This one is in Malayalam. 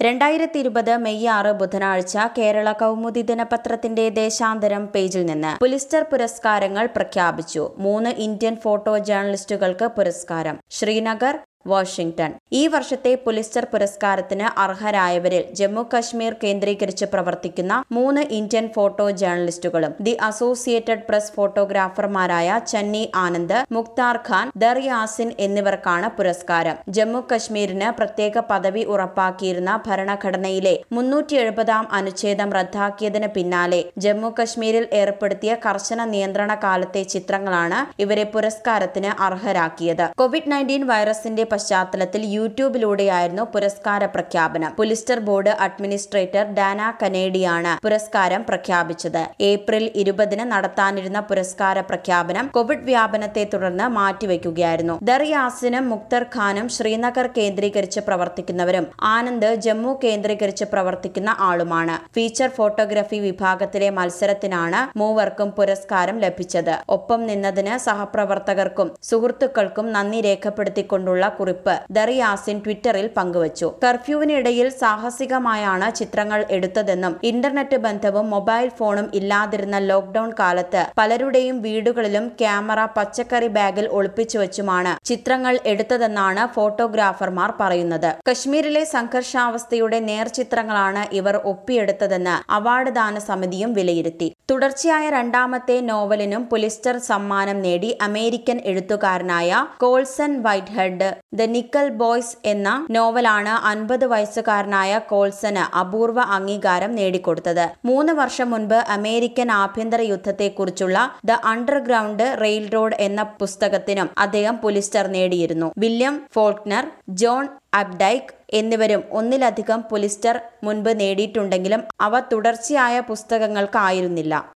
രണ്ടായിരത്തി ഇരുപത് മെയ് ആറ് ബുധനാഴ്ച കേരള കൗമുദി ദിനപത്രത്തിന്റെ ദേശാന്തരം പേജിൽ നിന്ന് പുലിസ്റ്റർ പുരസ്കാരങ്ങൾ പ്രഖ്യാപിച്ചു മൂന്ന് ഇന്ത്യൻ ഫോട്ടോ ജേർണലിസ്റ്റുകൾക്ക് പുരസ്കാരം ശ്രീനഗർ വാഷിംഗ്ടൺ ഈ വർഷത്തെ പുലിസ്റ്റർ പുരസ്കാരത്തിന് അർഹരായവരിൽ ജമ്മു കശ്മീർ കേന്ദ്രീകരിച്ച് പ്രവർത്തിക്കുന്ന മൂന്ന് ഇന്ത്യൻ ഫോട്ടോ ജേർണലിസ്റ്റുകളും ദി അസോസിയേറ്റഡ് പ്രസ് ഫോട്ടോഗ്രാഫർമാരായ ചന്നി ആനന്ദ് മുക്താർ ഖാൻ ദർ യാസിൻ എന്നിവർക്കാണ് പുരസ്കാരം ജമ്മു കശ്മീരിന് പ്രത്യേക പദവി ഉറപ്പാക്കിയിരുന്ന ഭരണഘടനയിലെ മുന്നൂറ്റി എഴുപതാം അനുച്ഛേദം റദ്ദാക്കിയതിന് പിന്നാലെ ജമ്മു കശ്മീരിൽ ഏർപ്പെടുത്തിയ കർശന നിയന്ത്രണ കാലത്തെ ചിത്രങ്ങളാണ് ഇവരെ പുരസ്കാരത്തിന് അർഹരാക്കിയത് കോവിഡ് നയൻറ്റീൻ വൈറസിന്റെ പശ്ചാത്തലത്തിൽ യൂട്യൂബിലൂടെയായിരുന്നു പുരസ്കാര പ്രഖ്യാപനം പുലിസ്റ്റർ ബോർഡ് അഡ്മിനിസ്ട്രേറ്റർ ഡാന കനേഡിയാണ് പുരസ്കാരം പ്രഖ്യാപിച്ചത് ഏപ്രിൽ ഇരുപതിന് നടത്താനിരുന്ന പുരസ്കാര പ്രഖ്യാപനം കോവിഡ് വ്യാപനത്തെ തുടർന്ന് മാറ്റിവെക്കുകയായിരുന്നു ദർ യാസിനും മുക്തർ ഖാനും ശ്രീനഗർ കേന്ദ്രീകരിച്ച് പ്രവർത്തിക്കുന്നവരും ആനന്ദ് ജമ്മു കേന്ദ്രീകരിച്ച് പ്രവർത്തിക്കുന്ന ആളുമാണ് ഫീച്ചർ ഫോട്ടോഗ്രഫി വിഭാഗത്തിലെ മത്സരത്തിനാണ് മൂവർക്കും പുരസ്കാരം ലഭിച്ചത് ഒപ്പം നിന്നതിന് സഹപ്രവർത്തകർക്കും സുഹൃത്തുക്കൾക്കും നന്ദി രേഖപ്പെടുത്തിക്കൊണ്ടുള്ള കുറിപ്പ് ദറിയാസിൻ ട്വിറ്ററിൽ പങ്കുവച്ചു കർഫ്യൂവിനിടയിൽ സാഹസികമായാണ് ചിത്രങ്ങൾ എടുത്തതെന്നും ഇന്റർനെറ്റ് ബന്ധവും മൊബൈൽ ഫോണും ഇല്ലാതിരുന്ന ലോക്ഡൌൺ കാലത്ത് പലരുടെയും വീടുകളിലും ക്യാമറ പച്ചക്കറി ബാഗിൽ ഒളിപ്പിച്ചു വെച്ചുമാണ് ചിത്രങ്ങൾ എടുത്തതെന്നാണ് ഫോട്ടോഗ്രാഫർമാർ പറയുന്നത് കശ്മീരിലെ സംഘർഷാവസ്ഥയുടെ നേർചിത്രങ്ങളാണ് ഇവർ ഒപ്പിയെടുത്തതെന്ന് അവാർഡ് ദാന സമിതിയും വിലയിരുത്തി തുടർച്ചയായ രണ്ടാമത്തെ നോവലിനും പുലിസ്റ്റർ സമ്മാനം നേടി അമേരിക്കൻ എഴുത്തുകാരനായ Colson Whitehead the Nickel Boys എന്ന നോവലാണ് അൻപത് വയസ്സുകാരനായ കോൾസന് അപൂർവ അംഗീകാരം നേടിക്കൊടുത്തത് മൂന്ന് വർഷം മുൻപ് അമേരിക്കൻ ആഭ്യന്തര യുദ്ധത്തെക്കുറിച്ചുള്ള ദ അണ്ടർഗ്രൗണ്ട് റെയിൽ റോഡ് എന്ന പുസ്തകത്തിനും അദ്ദേഹം പുലിസ്റ്റർ നേടിയിരുന്നു വില്യം ഫോൾക്നർ ജോൺ അബ്ഡൈക്ക് എന്നിവരും ഒന്നിലധികം പുലിസ്റ്റർ മുൻപ് നേടിയിട്ടുണ്ടെങ്കിലും അവ തുടർച്ചയായ പുസ്തകങ്ങൾക്കായിരുന്നില്ല